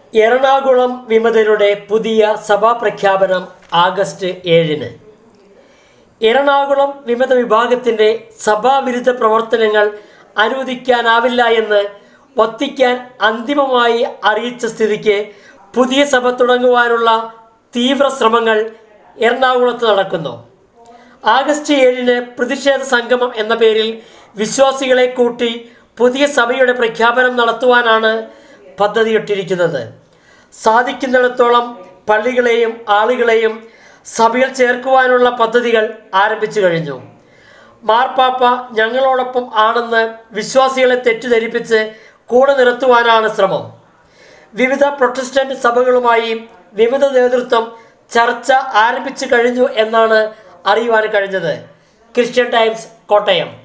എറണാകുളം വിമതരുടെ പുതിയ സഭാ പ്രഖ്യാപനം ആഗസ്റ്റ് ഏഴിന് എറണാകുളം വിമത വിഭാഗത്തിൻ്റെ സഭാവിരുദ്ധ പ്രവർത്തനങ്ങൾ അനുവദിക്കാനാവില്ല എന്ന് വത്തിക്കാൻ അന്തിമമായി അറിയിച്ച സ്ഥിതിക്ക് പുതിയ സഭ തുടങ്ങുവാനുള്ള തീവ്ര ശ്രമങ്ങൾ എറണാകുളത്ത് നടക്കുന്നു ആഗസ്റ്റ് ഏഴിന് പ്രതിഷേധ സംഗമം എന്ന പേരിൽ വിശ്വാസികളെ കൂട്ടി പുതിയ സഭയുടെ പ്രഖ്യാപനം നടത്തുവാനാണ് പദ്ധതിയിട്ടിരിക്കുന്നത് സാധിക്കുന്നിടത്തോളം പള്ളികളെയും ആളുകളെയും സഭയിൽ ചേർക്കുവാനുള്ള പദ്ധതികൾ ആരംഭിച്ചു കഴിഞ്ഞു മാർപ്പാപ്പ ഞങ്ങളോടൊപ്പം ആണെന്ന് വിശ്വാസികളെ തെറ്റിദ്ധരിപ്പിച്ച് കൂടെ നിർത്തുവാനാണ് ശ്രമം വിവിധ പ്രൊട്ടസ്റ്റന്റ് സഭകളുമായി വിവിധ നേതൃത്വം ചർച്ച ആരംഭിച്ചു കഴിഞ്ഞു എന്നാണ് അറിയുവാൻ കഴിഞ്ഞത് ക്രിസ്ത്യൻ ടൈംസ് കോട്ടയം